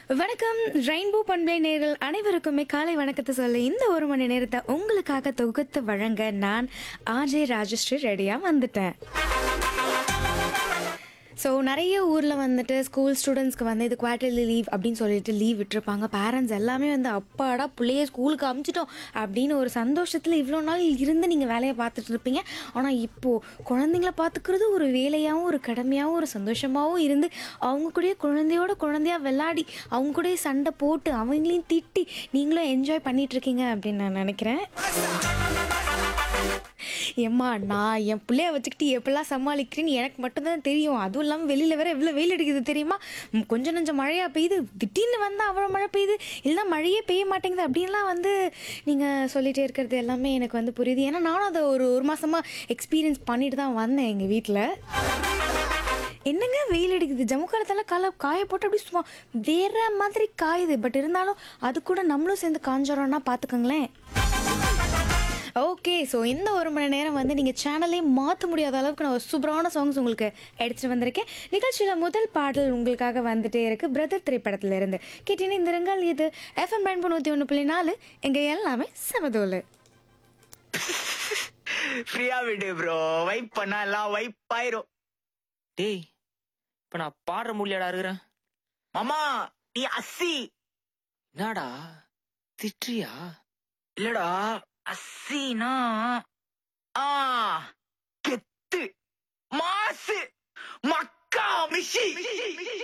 வணக்கம் ரெயின்போ பண்பலை நேர்கள் அனைவருக்குமே காலை வணக்கத்தை சொல்ல இந்த ஒரு மணி நேரத்தை உங்களுக்காக தொகுத்து வழங்க நான் ஆர்ஜே ராஜஸ்ரீ ரெடியாக வந்துட்டேன் ஸோ நிறைய ஊரில் வந்துட்டு ஸ்கூல் ஸ்டூடெண்ட்ஸ்க்கு வந்து இது குவார்டர்லி லீவ் அப்படின்னு சொல்லிட்டு லீவ் விட்டுருப்பாங்க பேரண்ட்ஸ் எல்லாமே வந்து அப்பாடா பிள்ளைய ஸ்கூலுக்கு அமுச்சிட்டோம் அப்படின்னு ஒரு சந்தோஷத்தில் இவ்வளோ நாள் இருந்து நீங்கள் வேலையை பார்த்துட்டு இருப்பீங்க ஆனால் இப்போது குழந்தைங்கள பார்த்துக்கிறது ஒரு வேலையாகவும் ஒரு கடமையாகவும் ஒரு சந்தோஷமாகவும் இருந்து அவங்க கூடயே குழந்தையோட குழந்தையா விளையாடி அவங்க கூடயே சண்டை போட்டு அவங்களையும் திட்டி நீங்களும் என்ஜாய் பண்ணிட்டு இருக்கீங்க அப்படின்னு நான் நினைக்கிறேன் ஏம்மா நான் என் பிள்ளைய வச்சுக்கிட்டு எப்படிலாம் சமாளிக்கிறேன்னு எனக்கு மட்டும்தான் தெரியும் அதுவும் இல்லாமல் வெளியில் வேற எவ்வளோ வெயில் அடிக்குது தெரியுமா ம், கொஞ்சம் நஞ்சம் மழையாக பெய்யுது திடீர்னு வந்தால் அவ்வளோ மழை பெய்யுது இல்லைன்னா மழையே பெய்ய மாட்டேங்குது அப்படின்லாம் வந்து நீங்கள் சொல்லிகிட்டே இருக்கிறது எல்லாமே எனக்கு வந்து புரியுது ஏன்னா நானும் அதை ஒரு ஒரு மாதமாக எக்ஸ்பீரியன்ஸ் பண்ணிட்டு தான் வந்தேன் எங்கள் வீட்டில் என்னங்க வெயில் அடிக்குது ஜம்மு காலத்தில் கால காய போட்டு அப்படி சும்மா வேற மாதிரி காயுது பட் இருந்தாலும் அது கூட நம்மளும் சேர்ந்து காஞ்சோறோம்னா பார்த்துக்கோங்களேன் ஓகே ஸோ இந்த ஒரு மணி நேரம் வந்து நீங்கள் சேனலே மாற்ற முடியாத அளவுக்கு நான் ஒரு சூப்பரான சாங்ஸ் உங்களுக்கு எடுத்துகிட்டு வந்திருக்கேன் நிகழ்ச்சியில் முதல் பாடல் உங்களுக்காக வந்துட்டே இருக்கு பிரதர் திரைப்படத்துல இருந்து கேட்டீங்கன்னா இந்த ரங்கால் இது எஃப்எம் பயன்பு நூற்றி ஒன்று புள்ளி நாலு எங்கே எல்லாமே சமதோலு ஃப்ரீயா விடு ப்ரோ வைப் பண்ணா எல்லாம் வைப் ஆயிரும் டேய் இப்ப நான் பாடுற முடியாடா இருக்கிறேன் மாமா நீ அஸ்ஸி என்னடா திட்டுறியா இல்லடா அஸ்ஸினா ஆ கெத்து மாசு மக்கா மிஷி